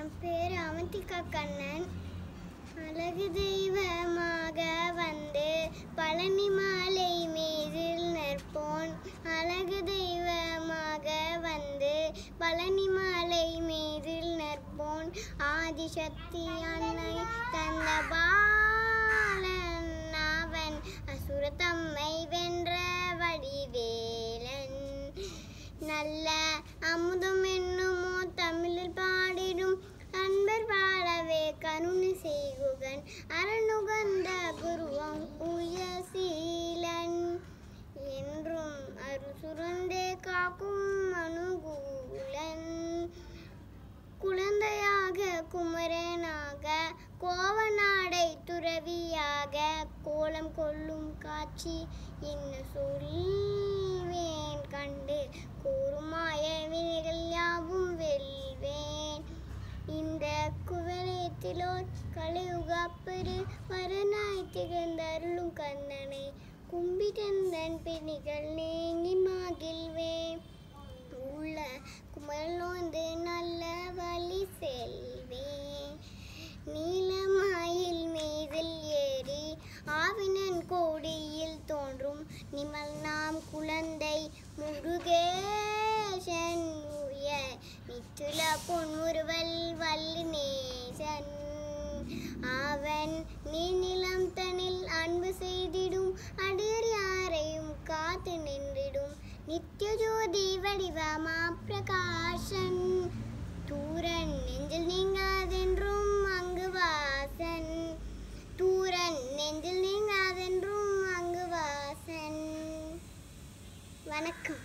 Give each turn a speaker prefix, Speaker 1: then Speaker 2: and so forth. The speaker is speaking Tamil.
Speaker 1: என் பேர் அவந்திகா கண்ணன் அழகு தெய்வமாக வந்து பழனி மாலை மீதில் நிற்போன் அழகு தெய்வமாக வந்து பழனி மாலை மீதில் நிற்போன் ஆதிசக்தி அன்னை தந்த பாலன் அவன் அசுரத்தம்மை வென்ற வடிவேலன் நல்ல அமுதம் என்னுமோ தமிழில் பாடிடும் அன்பர் வாழவே கருணை செய்குகன் அரணுகந்த குருவம் உயசீலன் என்றும் அருள் சுரந்தே காக்கும் அனுகூலன் குழந்தையாக குமரனாக கோவநாடை துறவியாக கோலம் கொள்ளும் காட்சி என்ன சொல்வேன் கண்டு கூறுமாய வினைகள் யாவும் வெல்வேன் இந்த குவலயத்திலோர் கலியுகப்பெரு வரனாய் திகழ்ந்த அருளும் கந்தனை கும்பிட்டந்தன் பிணிகள் நீங்கி மகிழ்வேன் உள்ள குமரலோந்து நல்ல வழி செல்வேன் நீலமயில் மீதில் ஏறி ஆவினன் கோடியில் தோன்றும் நிமல் நாம் குழந்தை முருகேசன் உய நித்துல பொன்முறுவல் வள்ளி நேசன் அவன் நீநிலம் தனில் அன்பு செய்திடும் அடியர் யாரையும் காத்து நின்றிடும் நித்ய ஜோதி வடிவமா பிரகாசன் தூரன் நெஞ்சில் நீங்காதென்றும் அங்கு வாசன் தூரன் நெஞ்சில் நீங்காதென்றும் அங்கு வாசன் வணக்கம்